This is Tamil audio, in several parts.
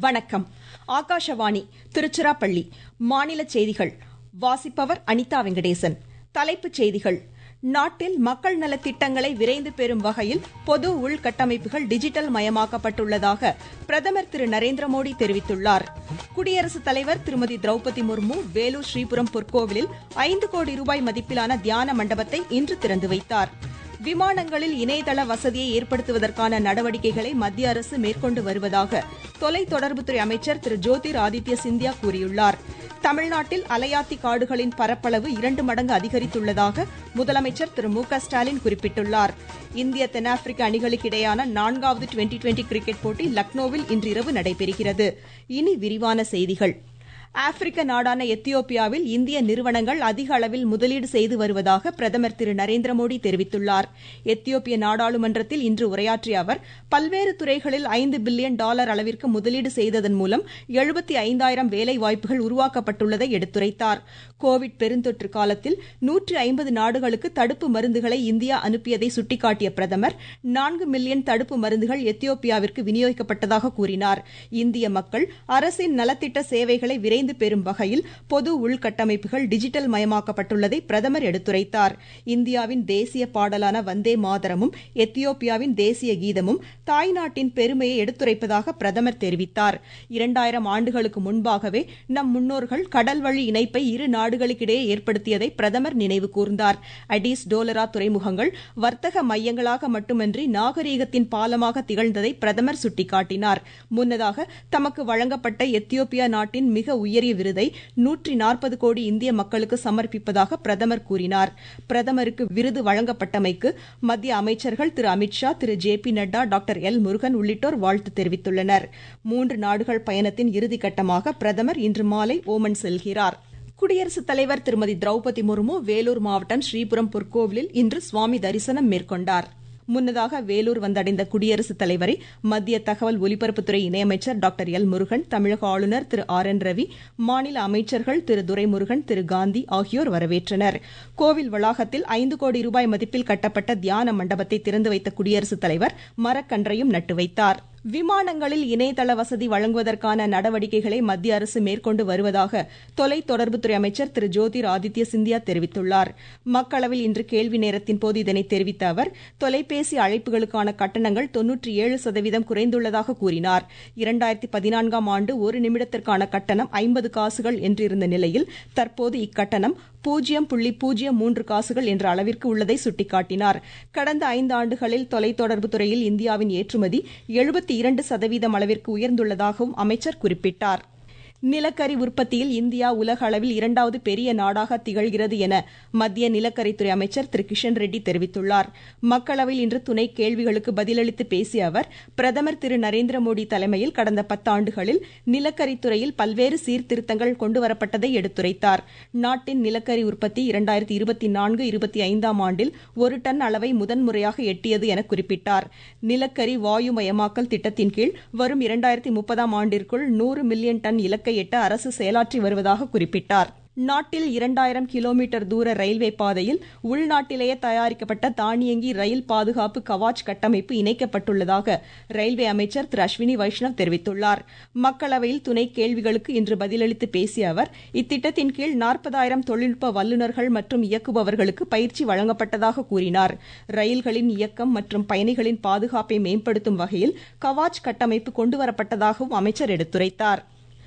வணக்கம் ஆகாஷவாணி திருச்சிராப்பள்ளி மாநில செய்திகள் வாசிப்பவர் அனிதா வெங்கடேசன் தலைப்புச் செய்திகள் நாட்டில் மக்கள் நலத் திட்டங்களை விரைந்து பெறும் வகையில் பொது உள்கட்டமைப்புகள் டிஜிட்டல் மயமாக்கப்பட்டுள்ளதாக பிரதமர் திரு நரேந்திர மோடி தெரிவித்துள்ளார் குடியரசுத் தலைவர் திருமதி திரௌபதி முர்மு வேலூர் ஸ்ரீபுரம் பொற்கோவிலில் ஐந்து கோடி ரூபாய் மதிப்பிலான தியான மண்டபத்தை இன்று திறந்து வைத்தார் விமானங்களில் இணையதள வசதியை ஏற்படுத்துவதற்கான நடவடிக்கைகளை மத்திய அரசு மேற்கொண்டு வருவதாக தொலைத்தொடர்புத்துறை அமைச்சர் திரு ஜோதிர் ஆதித்ய சிந்தியா கூறியுள்ளார் தமிழ்நாட்டில் அலையாத்தி காடுகளின் பரப்பளவு இரண்டு மடங்கு அதிகரித்துள்ளதாக முதலமைச்சர் திரு மு க ஸ்டாலின் குறிப்பிட்டுள்ளார் இந்திய தென்னாப்பிரிக்க அணிகளுக்கிடையான நான்காவது டுவெண்டி டுவெண்டி கிரிக்கெட் போட்டி லக்னோவில் இன்றிரவு நடைபெறுகிறது இனி விரிவான செய்திகள் ஆப்பிரிக்க நாடான எத்தியோப்பியாவில் இந்திய நிறுவனங்கள் அதிக அளவில் முதலீடு செய்து வருவதாக பிரதமர் திரு நரேந்திர மோடி தெரிவித்துள்ளார் எத்தியோப்பிய நாடாளுமன்றத்தில் இன்று உரையாற்றிய அவர் பல்வேறு துறைகளில் ஐந்து பில்லியன் டாலர் அளவிற்கு முதலீடு செய்ததன் மூலம் எழுபத்தி ஐந்தாயிரம் வேலை வாய்ப்புகள் உருவாக்கப்பட்டுள்ளதை எடுத்துரைத்தார் கோவிட் பெருந்தொற்று காலத்தில் நூற்று ஐம்பது நாடுகளுக்கு தடுப்பு மருந்துகளை இந்தியா அனுப்பியதை சுட்டிக்காட்டிய பிரதமர் நான்கு மில்லியன் தடுப்பு மருந்துகள் எத்தியோப்பியாவிற்கு விநியோகிக்கப்பட்டதாக கூறினார் இந்திய மக்கள் அரசின் நலத்திட்ட சேவைகளை விரைந்து பெறும் வகையில் பொது உள்கட்டமைப்புகள் டிஜிட்டல் மயமாக்கப்பட்டுள்ளதை பிரதமர் எடுத்துரைத்தார் இந்தியாவின் தேசிய பாடலான வந்தே மாதரமும் எத்தியோப்பியாவின் தேசிய கீதமும் தாய்நாட்டின் பெருமையை எடுத்துரைப்பதாக பிரதமர் தெரிவித்தார் இரண்டாயிரம் ஆண்டுகளுக்கு முன்பாகவே நம் முன்னோர்கள் கடல் வழி இணைப்பை இரு நாடுகளுக்கிடையே ஏற்படுத்தியதை பிரதமர் நினைவு கூர்ந்தார் அடிஸ் டோலரா துறைமுகங்கள் வர்த்தக மையங்களாக மட்டுமன்றி நாகரீகத்தின் பாலமாக திகழ்ந்ததை பிரதமர் சுட்டிக்காட்டினார் முன்னதாக தமக்கு வழங்கப்பட்ட எத்தியோப்பியா நாட்டின் மிக உயரிய விருதை நூற்றி நாற்பது கோடி இந்திய மக்களுக்கு சமர்ப்பிப்பதாக பிரதமர் கூறினார் பிரதமருக்கு விருது வழங்கப்பட்டமைக்கு மத்திய அமைச்சர்கள் Thiru Amit Shah Thiru J P Nadda doctor L Murugan உள்ளிட்டோர் வாழ்த்து தெரிவித்துள்ளனர் மூன்று நாடுகள் பயணத்தின் இறுதிக்கட்டமாக பிரதமர் இன்று மாலை ஓமன் செல்கிறார் குடியரசுத் தலைவர் திருமதி திரௌபதி முர்மு வேலூர் மாவட்டம் ஸ்ரீபுரம் பொற்கோவிலில் இன்று சுவாமி தரிசனம் மேற்கொண்டார் முன்னதாக வேலூர் வந்தடைந்த குடியரசுத் தலைவரை மத்திய தகவல் ஒலிபரப்புத்துறை இணையமைச்சர் டாக்டர் எல் முருகன் தமிழக ஆளுநர் திரு ஆர் என் ரவி மாநில அமைச்சர்கள் திரு துரைமுருகன் திரு காந்தி ஆகியோர் வரவேற்றனர் கோவில் வளாகத்தில் ஐந்து கோடி ரூபாய் மதிப்பில் கட்டப்பட்ட தியான மண்டபத்தை திறந்து வைத்த குடியரசுத் தலைவர் மரக்கன்றையும் நட்டு வைத்தார் விமானங்களில் இணையதள வசதி வழங்குவதற்கான நடவடிக்கைகளை மத்திய அரசு மேற்கொண்டு வருவதாக தொலைத்தொடர்புத்துறை அமைச்சர் திரு ஜோதிர் ஆதித்ய சிந்தியா தெரிவித்துள்ளார் மக்களவில் இன்று கேள்வி நேரத்தின் போது இதனை தெரிவித்த அவர் தொலைபேசி அழைப்புகளுக்கான கட்டணங்கள் தொன்னூற்றி ஏழு சதவீதம் குறைந்துள்ளதாக கூறினார் இரண்டாயிரத்தி பதினான்காம் ஆண்டு ஒரு நிமிடத்திற்கான கட்டணம் ஐம்பது காசுகள் என்றிருந்த நிலையில் தற்போது இக்கட்டணம் பூஜ்ஜியம் புள்ளி பூஜ்ஜியம் மூன்று காசுகள் என்ற அளவிற்கு உள்ளதை சுட்டிக்காட்டினார் கடந்த ஐந்து ஆண்டுகளில் தொலைத்தொடர்பு துறையில் இந்தியாவின் ஏற்றுமதி எழுபத்தி இரண்டு சதவீதம் அளவிற்கு உயர்ந்துள்ளதாகவும் அமைச்சர் குறிப்பிட்டார் நிலக்கரி உற்பத்தியில் இந்தியா உலக அளவில் இரண்டாவது பெரிய நாடாக திகழ்கிறது என மத்திய நிலக்கரித்துறை அமைச்சர் திரு கிஷன் ரெட்டி தெரிவித்துள்ளார் மக்களவையில் இன்று துணை கேள்விகளுக்கு பதிலளித்து பேசிய அவர் பிரதமர் திரு நரேந்திர மோடி தலைமையில் கடந்த பத்தாண்டுகளில் நிலக்கரித்துறையில் பல்வேறு சீர்திருத்தங்கள் கொண்டுவரப்பட்டதை எடுத்துரைத்தார் நாட்டின் நிலக்கரி உற்பத்தி இரண்டாயிரத்தி இருபத்தி நான்கு இருபத்தி ஐந்தாம் ஆண்டில் ஒரு டன் அளவை முதன்முறையாக எட்டியது என குறிப்பிட்டார் நிலக்கரி வாயுமயமாக்கல் திட்டத்தின் கீழ் வரும் இரண்டாயிரத்தி முப்பதாம் ஆண்டிற்குள் நூறு மில்லியன் டன் இலக்கை எட்ட அரசு செயலாற்றி வருவதாக குறிப்பிட்டார் நாட்டில் இரண்டாயிரம் கிலோமீட்டர் தூர ரயில்வே பாதையில் உள்நாட்டிலேயே தயாரிக்கப்பட்ட தானியங்கி ரயில் பாதுகாப்பு கவாச் கட்டமைப்பு இணைக்கப்பட்டுள்ளதாக ரயில்வே அமைச்சர் திரு அஸ்வினி வைஷ்ணவ் தெரிவித்துள்ளார் மக்களவையில் துணை கேள்விகளுக்கு இன்று பதிலளித்து பேசிய அவர் இத்திட்டத்தின் கீழ் நாற்பதாயிரம் தொழில்நுட்ப வல்லுநர்கள் மற்றும் இயக்குபவர்களுக்கு பயிற்சி வழங்கப்பட்டதாக கூறினார் ரயில்களின் இயக்கம் மற்றும் பயணிகளின் பாதுகாப்பை மேம்படுத்தும் வகையில் கவாச் கட்டமைப்பு கொண்டுவரப்பட்டதாகவும் அமைச்சர் எடுத்துரைத்தார்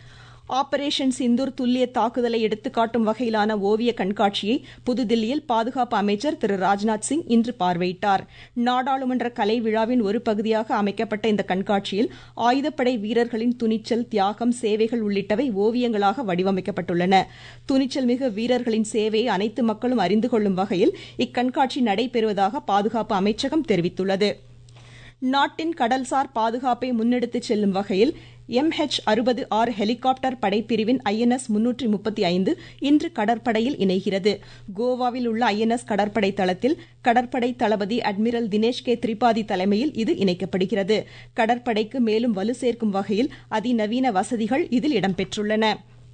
ஆபரேஷன் சிந்தூர் துல்லிய தாக்குதலை எடுத்துக்காட்டும் வகையிலான ஓவிய கண்காட்சியை புதுதில்லியில் பாதுகாப்பு அமைச்சர் திரு ராஜ்நாத் சிங் இன்று பார்வையிட்டார் நாடாளுமன்ற கலை விழாவின் ஒரு பகுதியாக அமைக்கப்பட்ட இந்த கண்காட்சியில் ஆயுதப்படை வீரர்களின் துணிச்சல் தியாகம் சேவைகள் உள்ளிட்டவை ஓவியங்களாக வடிவமைக்கப்பட்டுள்ளன துணிச்சல் மிகு வீரர்களின் சேவையை அனைத்து மக்களும் அறிந்து கொள்ளும் வகையில் இக்கண்காட்சி நடைபெறுவதாக பாதுகாப்பு அமைச்சகம் தெரிவித்துள்ளது நாட்டின் கடல்சார் பாதுகாப்பை முன்னெடுத்துச் செல்லும் வகையில் எம்ஹெச் அறுபது ஆர் ஹெலிகாப்டர் படைப்பிரிவின் ஐஎன்எஸ் முன்னூற்றி முப்பத்தி ஐந்து இன்று கடற்படையில் இணைகிறது கோவாவில் உள்ள ஐஎன்எஸ் கடற்படை தளத்தில் கடற்படை தளபதி அட்மிரல் தினேஷ் கே திரிபாதி தலைமையில் இது இணைக்கப்படுகிறது கடற்படைக்கு மேலும் வலு சேர்க்கும் வகையில் அதிநவீன வசதிகள் இதில் இடம்பெற்றுள்ளன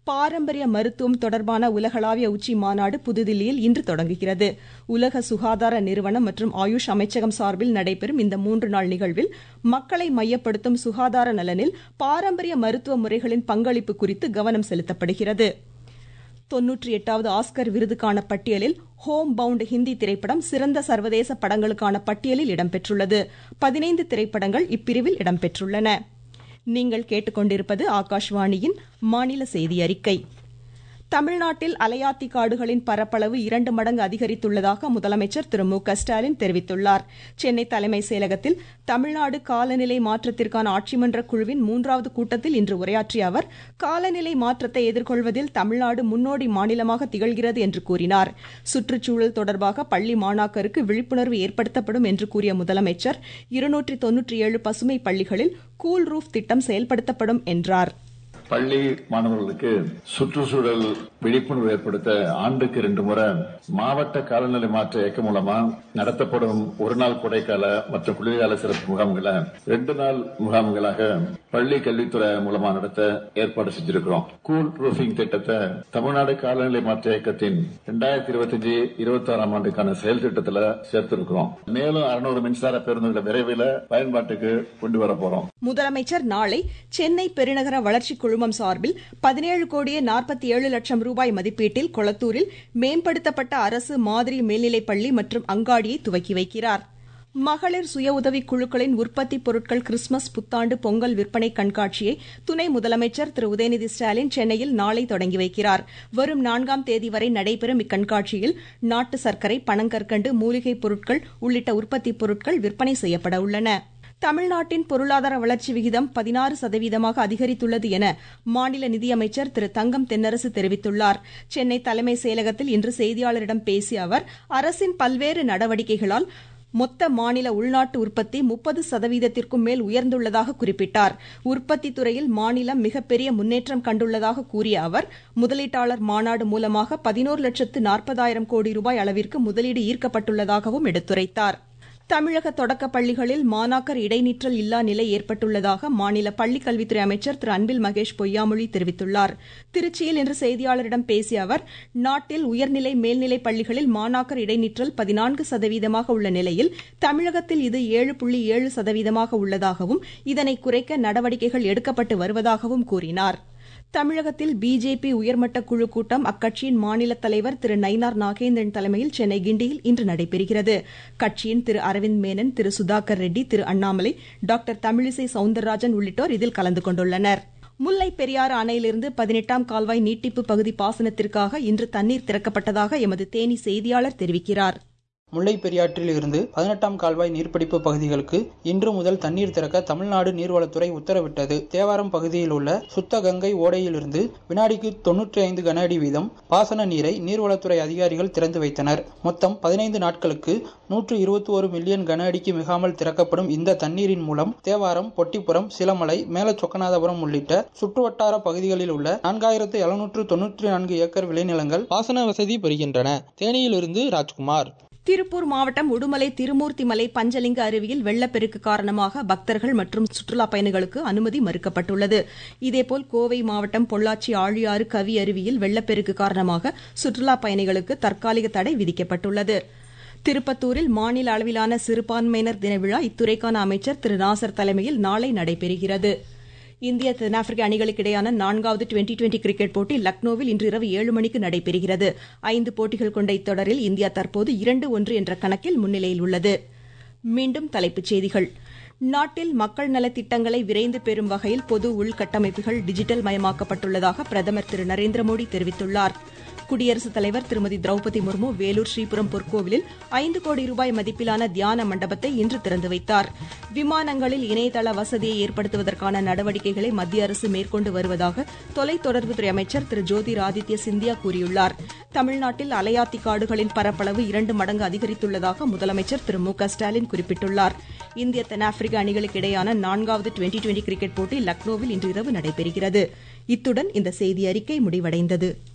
பாரம்பரிய மருத்துவம் தொடர்பான உலகளாவிய உச்சி மாநாடு புதுதில்லியில் இன்று தொடங்குகிறது உலக சுகாதார நிறுவனம் மற்றும் ஆயுஷ் அமைச்சகம் சார்பில் நடைபெறும் இந்த மூன்று நாள் நிகழ்வில் மக்களை மையப்படுத்தும் சுகாதார நலனில் பாரம்பரிய மருத்துவ முறைகளின் பங்களிப்பு குறித்து கவனம் செலுத்தப்படுகிறது தொன்னூற்றி எட்டாவது ஆஸ்கர் விருதுக்கான பட்டியலில் ஹோம் பவுண்ட் ஹிந்தி திரைப்படம் சிறந்த சர்வதேச படங்களுக்கான பட்டியலில் இடம்பெற்றுள்ளது பதினைந்து திரைப்படங்கள் இப்பிரிவில் இடம்பெற்றுள்ளன நீங்கள் கேட்டுக்கொண்டிருப்பது ஆகாஷ்வாணியின் மாநில செய்தி அறிக்கை தமிழ்நாட்டில் அலையாத்தி காடுகளின் பரப்பளவு இரண்டு மடங்கு அதிகரித்துள்ளதாக முதலமைச்சர் திரு மு க ஸ்டாலின் தெரிவித்துள்ளார் சென்னை தலைமைச் செயலகத்தில் தமிழ்நாடு காலநிலை மாற்றத்திற்கான ஆட்சிமன்ற குழுவின் மூன்றாவது கூட்டத்தில் இன்று உரையாற்றிய அவர் காலநிலை மாற்றத்தை எதிர்கொள்வதில் தமிழ்நாடு முன்னோடி மாநிலமாக திகழ்கிறது என்று கூறினார் சுற்றுச்சூழல் தொடர்பாக பள்ளி மாணாக்கருக்கு விழிப்புணர்வு ஏற்படுத்தப்படும் என்று கூறிய முதலமைச்சர் இருநூற்றி தொன்னூற்றி ஏழு பசுமை பள்ளிகளில் கூல் ரூஃப் திட்டம் செயல்படுத்தப்படும் என்றார் பள்ளி மாணவர்களுக்கு சுற்றுச்சூழல் விழிப்புணர்வு ஏற்படுத்த ஆண்டுக்கு இரண்டு முறை மாவட்ட காலநிலை மாற்ற இயக்கம் மூலமா நடத்தப்படும் ஒரு நாள் கொடைக்கால மற்றும் குளிர்கால சிறப்பு முகாம்களை ரெண்டு நாள் முகாம்களாக பள்ளி கல்வித்துறை மூலமா நடத்த ஏற்பாடு செஞ்சிருக்கிறோம் கூல் ரூஃபிங் திட்டத்தை தமிழ்நாடு காலநிலை மாற்ற இயக்கத்தின் இரண்டாயிரத்தி இருபத்தஞ்சு இருபத்தி ஆறாம் ஆண்டுக்கான செயல் திட்டத்தில் சேர்த்திருக்கிறோம் மேலும் அறுநூறு மின்சார பேருந்துகளை விரைவில் பயன்பாட்டுக்கு கொண்டு வர போறோம் முதலமைச்சர் நாளை சென்னை பெருநகர வளர்ச்சி குழுமம் சார்பில் பதினேழு கோடியே நாற்பத்தி ஏழு லட்சம் ரூபாய் மதிப்பீட்டில் கொளத்தூரில் மேம்படுத்தப்பட்ட அரசு மாதிரி மேல்நிலைப் பள்ளி மற்றும் அங்காடியை துவக்கி வைக்கிறார் மகளிர் சுய உதவி குழுக்களின் உற்பத்தி பொருட்கள் கிறிஸ்துமஸ் புத்தாண்டு பொங்கல் விற்பனை கண்காட்சியை துணை முதலமைச்சர் திரு உதயநிதி ஸ்டாலின் சென்னையில் நாளை தொடங்கி வைக்கிறார் வரும் நான்காம் தேதி வரை நடைபெறும் இக்கண்காட்சியில் நாட்டு சர்க்கரை பனங்கற்கண்டு மூலிகைப் பொருட்கள் உள்ளிட்ட உற்பத்திப் பொருட்கள் விற்பனை செய்யப்பட உள்ளன தமிழ்நாட்டின் பொருளாதார வளர்ச்சி விகிதம் பதினாறு சதவீதமாக அதிகரித்துள்ளது என மாநில நிதியமைச்சர் திரு தங்கம் தென்னரசு தெரிவித்துள்ளார் சென்னை தலைமை செயலகத்தில் இன்று செய்தியாளரிடம் பேசிய அவர் அரசின் பல்வேறு நடவடிக்கைகளால் மொத்த மாநில உள்நாட்டு உற்பத்தி முப்பது சதவீதத்திற்கும் மேல் உயர்ந்துள்ளதாக குறிப்பிட்டார் உற்பத்தி துறையில் மாநிலம் மிகப்பெரிய முன்னேற்றம் கண்டுள்ளதாக கூறிய அவர் முதலீட்டாளர் மாநாடு மூலமாக பதினோரு லட்சத்து நாற்பதாயிரம் கோடி ரூபாய் அளவிற்கு முதலீடு ஈர்க்கப்பட்டுள்ளதாகவும் எடுத்துரைத்தார் தமிழக தொடக்கப் பள்ளிகளில் மாணாக்கர் இடைநிற்றல் இல்லா நிலை ஏற்பட்டுள்ளதாக மாநில பள்ளிக் கல்வித்துறை அமைச்சர் திரு அன்பில் மகேஷ் பொய்யாமொழி தெரிவித்துள்ளார் திருச்சியில் இன்று செய்தியாளரிடம் பேசிய அவர் நாட்டில் உயர்நிலை மேல்நிலைப் பள்ளிகளில் மாணாக்கர் இடைநிற்றல் பதினான்கு சதவீதமாக உள்ள நிலையில் தமிழகத்தில் இது ஏழு புள்ளி ஏழு சதவீதமாக உள்ளதாகவும் இதனை குறைக்க நடவடிக்கைகள் எடுக்கப்பட்டு வருவதாகவும் கூறினார் தமிழகத்தில் பிஜேபி உயர்மட்ட குழு கூட்டம் அக்கட்சியின் மாநில தலைவர் திரு நயினார் நாகேந்திரன் தலைமையில் சென்னை கிண்டியில் இன்று நடைபெறுகிறது கட்சியின் திரு அரவிந்த் மேனன் திரு சுதாகர் ரெட்டி திரு அண்ணாமலை டாக்டர் தமிழிசை சவுந்தரராஜன் உள்ளிட்டோர் இதில் கலந்து கொண்டுள்ளனர் முல்லை பெரியாறு அணையிலிருந்து பதினெட்டாம் கால்வாய் நீட்டிப்பு பகுதி பாசனத்திற்காக இன்று தண்ணீர் திறக்கப்பட்டதாக எமது தேனி செய்தியாளர் தெரிவிக்கிறார் முல்லை பெரியாற்றில் இருந்து பதினெட்டாம் கால்வாய் நீர்பிடிப்பு பகுதிகளுக்கு இன்று முதல் தண்ணீர் திறக்க தமிழ்நாடு நீர்வளத்துறை உத்தரவிட்டது தேவாரம் பகுதியில் உள்ள சுத்த கங்கை ஓடையிலிருந்து வினாடிக்கு தொன்னூற்றி ஐந்து கன அடி வீதம் பாசன நீரை நீர்வளத்துறை அதிகாரிகள் திறந்து வைத்தனர் மொத்தம் பதினைந்து நாட்களுக்கு நூற்று இருபத்தி ஒரு மில்லியன் கன அடிக்கு மிகாமல் திறக்கப்படும் இந்த தண்ணீரின் மூலம் தேவாரம் பொட்டிப்புறம் சிலமலை மேலச்சொக்கநாதபுரம் உள்ளிட்ட சுற்றுவட்டார பகுதிகளில் உள்ள நான்காயிரத்து எழுநூற்று தொன்னூற்றி நான்கு ஏக்கர் விளைநிலங்கள் பாசன வசதி பெறுகின்றன தேனியிலிருந்து ராஜ்குமார் திருப்பூர் மாவட்டம் உடுமலை திருமூர்த்திமலை பஞ்சலிங்க அருவியில் வெள்ளப்பெருக்கு காரணமாக பக்தர்கள் மற்றும் சுற்றுலா பயணிகளுக்கு அனுமதி மறுக்கப்பட்டுள்ளது இதேபோல் கோவை மாவட்டம் பொள்ளாச்சி ஆழியாறு கவி அருவியில் வெள்ளப்பெருக்கு காரணமாக சுற்றுலா பயணிகளுக்கு தற்காலிக தடை விதிக்கப்பட்டுள்ளது திருப்பத்தூரில் மாநில அளவிலான சிறுபான்மையினர் தின விழா இத்துறைக்கான அமைச்சர் திரு நாசர் தலைமையில் நாளை நடைபெறுகிறது இந்திய தென்னாப்பிரிக்க அணிகளுக்கு இடையான நான்காவது டுவெண்டி டுவெண்டி கிரிக்கெட் போட்டி லக்னோவில் இன்று இரவு ஏழு மணிக்கு நடைபெறுகிறது ஐந்து போட்டிகள் கொண்ட இத்தொடரில் இந்தியா தற்போது இரண்டு ஒன்று என்ற கணக்கில் முன்னிலையில் உள்ளது மீண்டும் தலைப்புச் செய்திகள் நாட்டில் மக்கள் நலத்திட்டங்களை விரைந்து பெறும் வகையில் பொது உள்கட்டமைப்புகள் டிஜிட்டல் மயமாக்கப்பட்டுள்ளதாக பிரதமர் திரு நரேந்திர மோடி தெரிவித்துள்ளார் குடியரசுத் தலைவர் திருமதி திரௌபதி முர்மு வேலூர் ஸ்ரீபுரம் பொற்கோவிலில் ஐந்து கோடி ரூபாய் மதிப்பிலான தியான மண்டபத்தை இன்று திறந்து வைத்தார் விமானங்களில் இணையதள வசதியை ஏற்படுத்துவதற்கான நடவடிக்கைகளை மத்திய அரசு மேற்கொண்டு வருவதாக தொலைத்தொடர்புத்துறை அமைச்சர் திரு ஜோதிர் ஆதித்ய சிந்தியா கூறியுள்ளார் தமிழ்நாட்டில் அலையாத்தி காடுகளின் பரப்பளவு இரண்டு மடங்கு அதிகரித்துள்ளதாக முதலமைச்சர் திரு மு க ஸ்டாலின் குறிப்பிட்டுள்ளார் இந்திய தென்னாப்பிரிக்க அணிகளுக்கு இடையான நான்காவது டுவெண்டி டுவெண்டி கிரிக்கெட் போட்டி லக்னோவில் இன்று இரவு நடைபெறுகிறது இத்துடன் இந்த செய்தி அறிக்கை முடிவடைந்தது